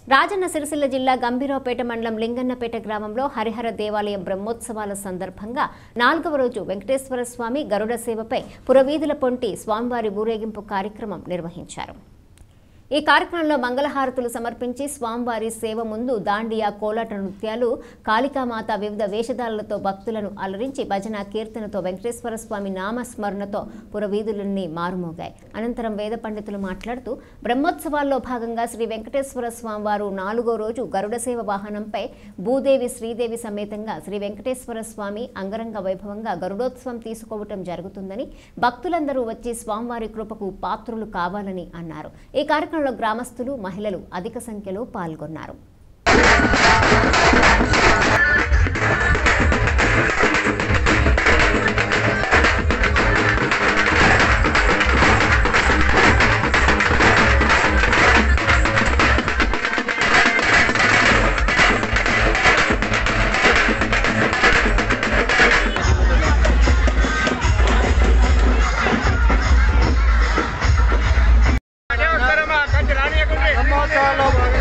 రాజన్న సిరిసిల్ల జిల్లా గంభీరావుపేట మండలం లింగన్నపేట గ్రామంలో హరిహర దేవాలయం బ్రహ్మోత్సవాల సందర్భంగా నాలుగవ రోజు వెంకటేశ్వర స్వామి గరుడ సేవపై పురవీధుల పొంటి స్వామివారి ఊరేగింపు కార్యక్రమం నిర్వహించారు ఈ కార్యక్రమంలో మంగళహారతులు సమర్పించి స్వామివారి సేవ ముందు దాండియా కోలాట నృత్యాలు కాళికామాత వివిధ వేషధాలతో భక్తులను అలరించి భజన కీర్తనతో వెంకటేశ్వర స్వామి నామస్మరణతో పురవీధులన్నీ మారుమోగాయి అనంతరం వేద పండితులు మాట్లాడుతూ బ్రహ్మోత్సవాల్లో భాగంగా శ్రీ వెంకటేశ్వర స్వామివారు నాలుగో రోజు గరుడ సేవ వాహనంపై భూదేవి శ్రీదేవి సమేతంగా శ్రీ వెంకటేశ్వర స్వామి అంగరంగ వైభవంగా గరుడోత్సవం తీసుకోవటం జరుగుతుందని భక్తులందరూ వచ్చి స్వామివారి కృపకు పాత్రులు కావాలని అన్నారు ఈ కార్యక్రమంలో గ్రామస్తులు మహిళలు అధిక సంఖ్యలో పాల్గొన్నారు బ్రహ్మోత్సవాల్లో భాగంగా